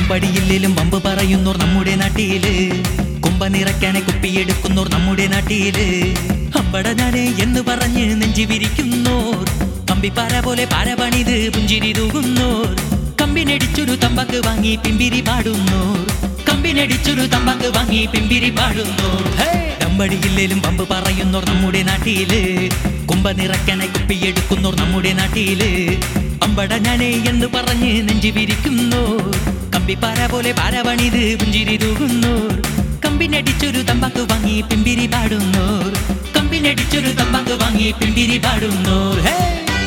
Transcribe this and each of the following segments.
അമ്പടിയില്ലേലും വമ്പ് പറയുന്നോർ നമ്മുടെ നാട്ടില് കുമ്പ നിറയ്ക്കാനെ കുപ്പിയെടുക്കുന്നോർ നമ്മുടെ നാട്ടില് അമ്പട ഞാന് എന്ന് പറഞ്ഞ് നെഞ്ചി വിരിക്കുന്നോർ കമ്പിപ്പാര പോലെ പാര പണിത് പുഞ്ചിരി തൂകുന്നോർ കമ്പിനടിച്ചൊരു തമ്പക്ക് വാങ്ങി പിമ്പിരി പാടുന്നോർ കമ്പിനടിച്ചൊരു തമ്പക്ക് വാങ്ങി പിമ്പിരി പാടുന്നോർ ഹേ! അമ്പടിയില്ലേലും പമ്പ് പറയുന്നോർ നമ്മുടെ നാട്ടില് കുമ്പ നിറയ്ക്കാനെ കുപ്പിയെടുക്കുന്നോർ നമ്മുടെ നാട്ടില് അമ്പട ഞാനേ എന്ന് പറഞ്ഞ് നെഞ്ചി വിരിക്കുന്നോർ കമ്പിപ്പാര പോലെ പാര പണിത് പുഞ്ചിരി തൂകുന്നോർ കമ്പിനടിച്ചൊരു തമ്പാക്ക് വാങ്ങി പിമ്പിരി പാടുന്നോർ കമ്പിനടിച്ചൊരു തമ്പാക്ക് വാങ്ങി പിമ്പിരി പാടുന്നോർ ഹേ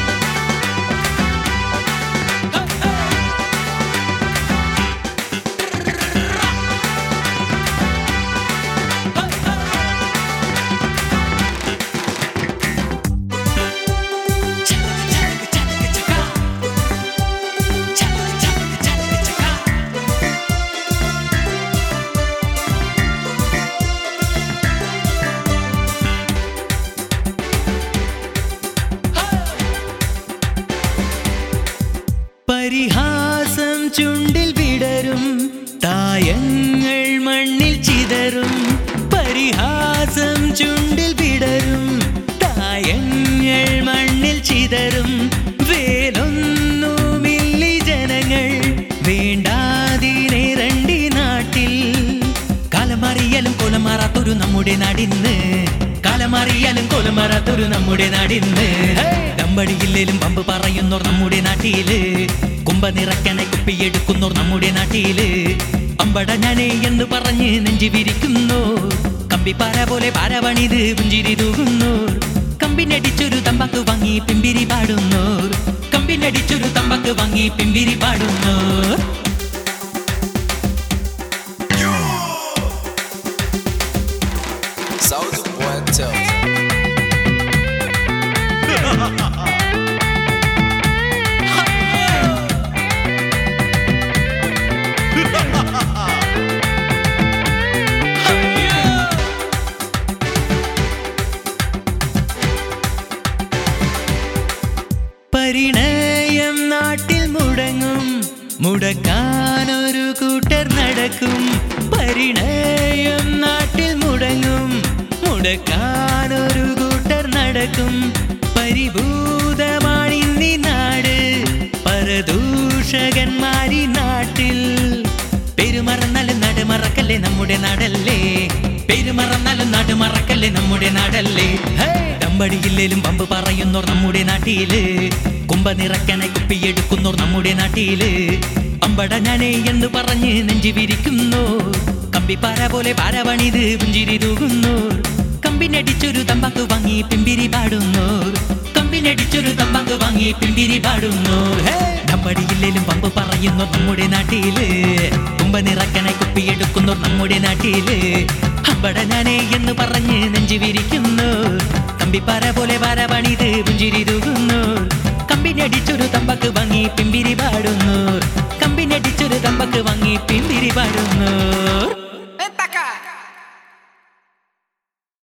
പരിഹാസം ചുണ്ടിൽ വിടരും തായങ്ങൾ മണ്ണിൽ ചിതറും പരിഹാസം ചുണ്ടിൽ വിടരും തായങ്ങൾ മണ്ണിൽ ചിതറും വേലൊന്നുമില്ലി ജനങ്ങൾ വേണ്ടാതിരേറണ്ടി നാട്ടിൽ കാലമറിയലും കൊലമാറാത്തൊരു നമ്മുടെ നാടിന്ന് കാലമറിയലും കൊലമാറാത്തൊരു നമ്മുടെ നാടിന്ന് ദമ്പടിയില്ലേലും പമ്പ് പറയുന്നോർ നമ്മുടെ നാട്ടില് കുമ്പ നിറയ്ക്കാനെ കുപ്പിയെടുക്കുന്നോർ നമ്മുടെ നാട്ടില് അമ്പട ഞാനേ എന്ന് പറഞ്ഞ് നെഞ്ചി വിരിക്കുന്നോർ കമ്പിപ്പാര പോലെ പാര പണിത് പുഞ്ചിരി തൂകുന്നോർ കമ്പിനടിച്ചൊരു തമ്പാക്ക് വാങ്ങി പിമ്പിരി പാടുന്നോർ കമ്പിനടിച്ചൊരു തമ്പാക്ക് വാങ്ങി പിമ്പിരി പാടുന്നോർ Soldier boy, tell me. പരിണയം നാട്ടിൽ മുടങ്ങും മുടക്കാനൊരു കൂട്ടർ നടക്കും പരിണയം നാട്ടിൽ മുടങ്ങും മുടക്കാനൊരു കൂട്ടർ നടക്കും പരിഭൂതമാണിന്നി നാട് പരദൂഷകന്മാരി നാട്ടിൽ പെരുമറന്നാലും നടുമറക്കല്ലേ നമ്മുടെ നാടല്ലേ പെരുമറന്നാലും നടുമറക്കല്ലേ നമ്മുടെ നാടല്ലേ ഹേ! ദമ്പടിയില്ലേലും പമ്പ് പറയുന്നോർ നമ്മുടെ നാട്ടില് കുമ്പ നിറയ്ക്കാനെ കുപ്പിയെടുക്കുന്നോർ നമ്മുടെ നാട്ടില് അമ്പട ഞാനേ എന്ന് പറഞ്ഞ് നെഞ്ചി വിരിക്കുന്നോർ കമ്പിപ്പാര പോലെ പാര പണിത് പുഞ്ചിരി തൂകുന്നോർ കമ്പിനടിച്ചൊരു തമ്പാക്ക് വാങ്ങി പിമ്പിരി പാടുന്നോർ കമ്പിനടിച്ചൊരു തമ്പാക്ക് വാങ്ങി പിമ്പിരി പാടുന്നോർ ഹേ! ദമ്പടിയില്ലേലും പമ്പ് പറയുന്നോർ നമ്മുടെ നാട്ടില് കുമ്പ നിറക്കനെ കുപ്പിയെടുക്കുന്നോർ നമ്മുടെ നാട്ടില് അമ്പട ഞാനേ എന്ന് പറഞ്ഞ് നെഞ്ചു വിരിക്കുന്നു കമ്പിപ്പാര പോലെ പാര പണിത് പുഞ്ചിരി തൂകുന്നോർ കമ്പിനടിച്ചൊരു തമ്പക്ക് വാങ്ങി പിമ്പിരി പാടുന്നു കമ്പിനടിച്ചൊരു തമ്പക്ക് വാങ്ങി പിമ്പിരി പാടുന്നു